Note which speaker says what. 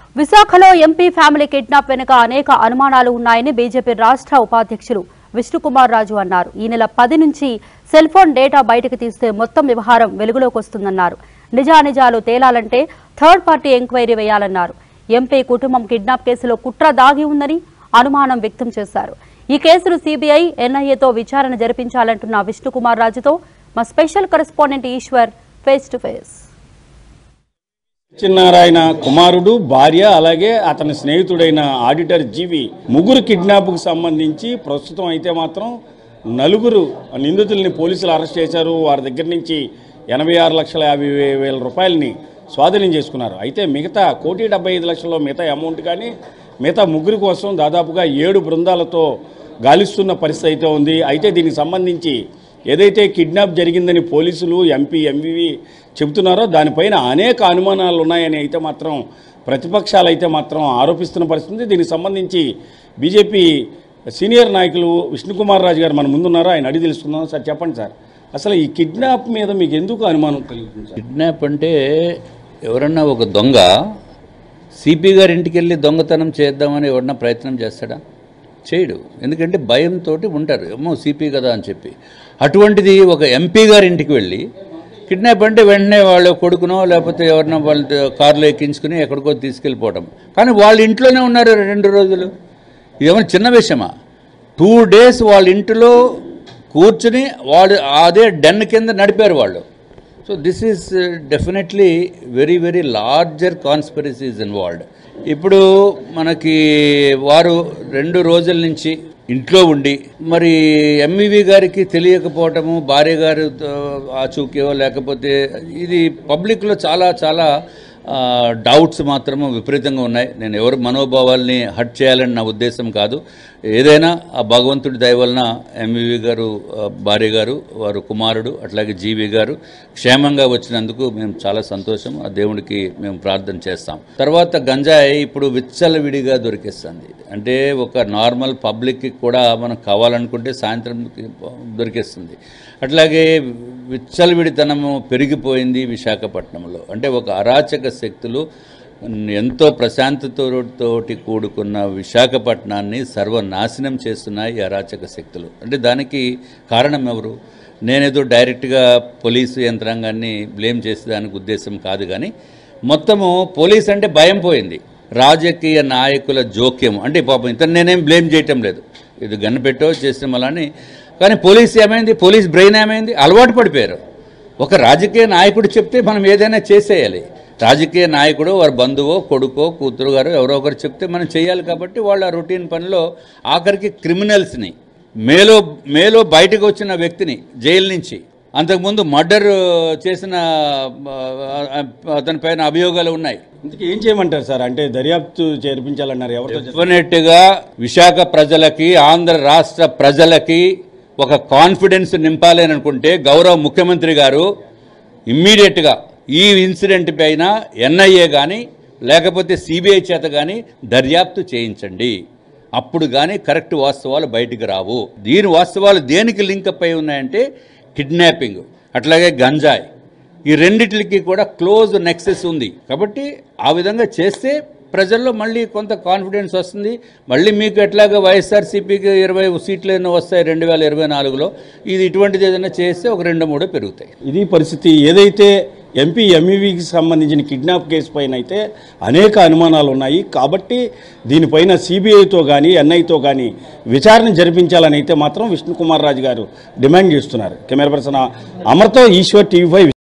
Speaker 1: విశాఖలో MP family kidnap వెనుక అనేక అనుమానాలు ఉన్నాయని బీజేపీ రాష్ట్ర ఉపాధ్యక్షులు విష్ణుకుమార్ రాజు అన్నారు ఈ నెల పది నుంచి సెల్ ఫోన్ డేటా బయటకు తీస్తే మొత్తం వ్యవహారం వెలుగులోకి వస్తుందన్నారు నిజానిజాలు తేలాలంటే థర్డ్ పార్టీ ఎంక్వైరీ వేయాలన్నారు ఎంపీ కుటుంబం కిడ్నాప్ కేసులో కుట్ర దాగి ఉందని అనుమానం వ్యక్తం చేశారు ఈ కేసును సీబీఐ ఎన్ఐఏతో విచారణ జరిపించాలంటున్న విష్ణుకుమార్ రాజుతో మా special correspondent Eshwar face to face
Speaker 2: Satyanarayana కుమారుడు భార్య అలాగే అతని స్నేహితుడైన ఆడిటర్ జీవి ముగ్గురు కిడ్నాప్కు సంబంధించి ప్రస్తుతం అయితే మాత్రం నలుగురు నిందితుల్ని పోలీసులు అరెస్ట్ చేశారు వారి దగ్గర నుంచి ఎనభై ఆరు లక్షల యాభై వే- వేల రూపాయలని స్వాధీనం చేసుకున్నారు అయితే మిగతా కోటి డెబ్బై ఐదు లక్షల్లో మిగతా అమౌంట్ కానీ మిగతా ముగ్గురు కోసం దాదాపుగా ఏడు బృందాలతో గాలిస్తున్న పరిస్థితి అయితే ఉంది అయితే దీనికి సంబంధించి ఏదైతే కిడ్నాప్ జరిగిందని పోలీసులు ఎంపీ ఎంవివి చెబుతున్నారో దానిపైన అనేక అనుమానాలు ఉన్నాయని అయితే మాత్రం ప్రతిపక్షాలు అయితే మాత్రం ఆరోపిస్తున్న పరిస్థితి ఉంది. దీనికి సంబంధించి బీజేపీ సీనియర్ నాయకులు విష్ణుకుమార్ రాజు గారు మన ముందున్నారు ఆయన అడిగి తెలుసుకుందాం సార్ చెప్పండి సార్ అసలు ఈ కిడ్నాప్ మీద మీకు ఎందుకు అనుమానం కలుగుతుంది సార్
Speaker 3: కిడ్నాప్ అంటే ఎవరన్నా ఒక దొంగ సిపి గారి ఇంటికి వెళ్ళి దొంగతనం చేద్దామని ఎవరన్నా ప్రయత్నం చేస్తాడా చేయడు ఎందుకంటే భయంతో ఉంటారు ఏమో సిపి కదా అని చెప్పి అటువంటిది ఒక ఎంపీ గారి ఇంటికి వెళ్ళి కిడ్నాప్ అంటే వెంటనే వాళ్ళ కొడుకునో లేకపోతే ఎవరినో వాళ్ళ కారులో ఎక్కించుకుని ఎక్కడికో తీసుకెళ్ళిపోవడం కానీ వాళ్ళ ఇంట్లోనే ఉన్నారు రెండు రోజులు ఇదేమైనా చిన్న విషయమా టూ డేస్ వాళ్ళ ఇంటిలో కూర్చుని వాళ్ళు అదే డెన్ కింద నడిపారు వాళ్ళు so this is definitely very very larger conspiracies involved ఇప్పుడు మనకి వారు రెండు రోజుల నుంచి ఇంట్లో ఉండి మరి ఎంఈవి గారికి తెలియకపోవటము భార్య గారు ఆచూకీయో లేకపోతే ఇది పబ్లిక్లో చాలా చాలా డౌట్స్ మాత్రము విపరీతంగా ఉన్నాయి నేను ఎవరి మనోభావాల్ని హట్ చేయాలని నా ఉద్దేశం కాదు ఏదైనా ఆ భగవంతుడి దయ వలన ఎంవివి గారు ఆ, భార్య గారు వారు కుమారుడు అట్లాగే జీవి గారు క్షేమంగా వచ్చినందుకు మేము చాలా సంతోషం ఆ దేవుడికి మేము ప్రార్థన చేస్తాం తర్వాత గంజాయి ఇప్పుడు విచ్చలవిడిగా దొరికేస్తుంది అంటే ఒక నార్మల్ పబ్లిక్కి కూడా మనం కావాలనుకుంటే సాయంత్రం దొరికేస్తుంది అట్లాగే విచ్చలవిడితనము పెరిగిపోయింది విశాఖపట్నంలో అంటే ఒక అరాచక శక్తులు ఎంతో ప్రశాంతతతోటి కూడుకున్న విశాఖపట్నాన్ని సర్వనాశనం చేస్తున్నాయి ఈ అరాచక శక్తులు అంటే దానికి కారణం ఎవరు నేనేదో డైరెక్ట్గా పోలీసు యంత్రాంగాన్ని బ్లేమ్ చేసేదానికి ఉద్దేశం కాదు కానీ మొత్తము పోలీస్ అంటే భయం పోయింది రాజకీయ నాయకుల జోక్యం అంటే పాపం ఇతను నేనేం బ్లేమ్ చేయటం లేదు ఇది గన్ను పెట్టో చేసిన మళ్ళీ కానీ పోలీస్ ఏమైంది పోలీస్ బ్రెయిన్ ఏమైంది అలవాటు పడిపోయారు ఒక రాజకీయ నాయకుడు చెప్తే మనం ఏదైనా చేసేయాలి రాజకీయ నాయకుడు వారి బంధువో కొడుకో కూతురు గారు ఎవరో ఒకరు చెప్తే మనం చేయాలి కాబట్టి వాళ్ళ రొటీన్ పనిలో ఆఖరికి క్రిమినల్స్ని మేలో మేలో బయటకు వచ్చిన వ్యక్తిని జైలు నుంచి అంతకుముందు మర్డర్ చేసిన ఆ, అతని పైన అభియోగాలు ఉన్నాయి
Speaker 2: ఇందుకు ఏం చేయమంటారు సార్ అంటే దర్యాప్తు చేర్పించాలన్నారు ఎవరితో చేస్తారు?
Speaker 3: డెఫినెట్గా విశాఖ ప్రజలకి ఆంధ్ర రాష్ట్ర ప్రజలకి ఒక కాన్ఫిడెన్స్ నింపాలి అని అనుకుంటే గౌరవ ముఖ్యమంత్రి గారు ఇమ్మీడియట్గా ఈ ఇన్సిడెంట్ పైన ఎన్ఐఏ కానీ లేకపోతే సిబిఐ చేత కానీ దర్యాప్తు చేయించండి అప్పుడు కానీ కరెక్ట్ వాస్తవాలు బయటికి రావు దీని వాస్తవాలు దేనికి లింకప్ అయి ఉన్నాయంటే కిడ్నాపింగ్ అట్లాగే గంజాయి ఈ రెండిటికి కూడా క్లోజ్ నెక్సెస్ ఉంది కాబట్టి ఆ విధంగా చేస్తే ప్రజల్లో మళ్ళీ కొంత కాన్ఫిడెన్స్ వస్తుంది మళ్ళీ మీకు ఎట్లాగా వైఎస్ఆర్సీపీకి ఇరవై సీట్లు ఎన్నో వస్తాయి రెండు వేల ఇరవై నాలుగులో ఇది ఇటువంటిది ఏదైనా చేస్తే ఒక రెండు మూడు పెరుగుతాయి
Speaker 2: ఇది పరిస్థితి ఏదైతే ఎంపీ ఎంఈవికి సంబంధించిన కిడ్నాప్ కేసు పైన అయితే అనేక అనుమానాలు ఉన్నాయి కాబట్టి దీనిపైన సిబిఐతో కానీ ఎన్ఐతో కానీ విచారణ జరిపించాలని అయితే మాత్రం విష్ణుకుమార్ రాజు గారు డిమాండ్ చేస్తున్నారు కెమెరా పర్సన్ అమర్తో ఈశ్వర్ టీవీ ఫైవ్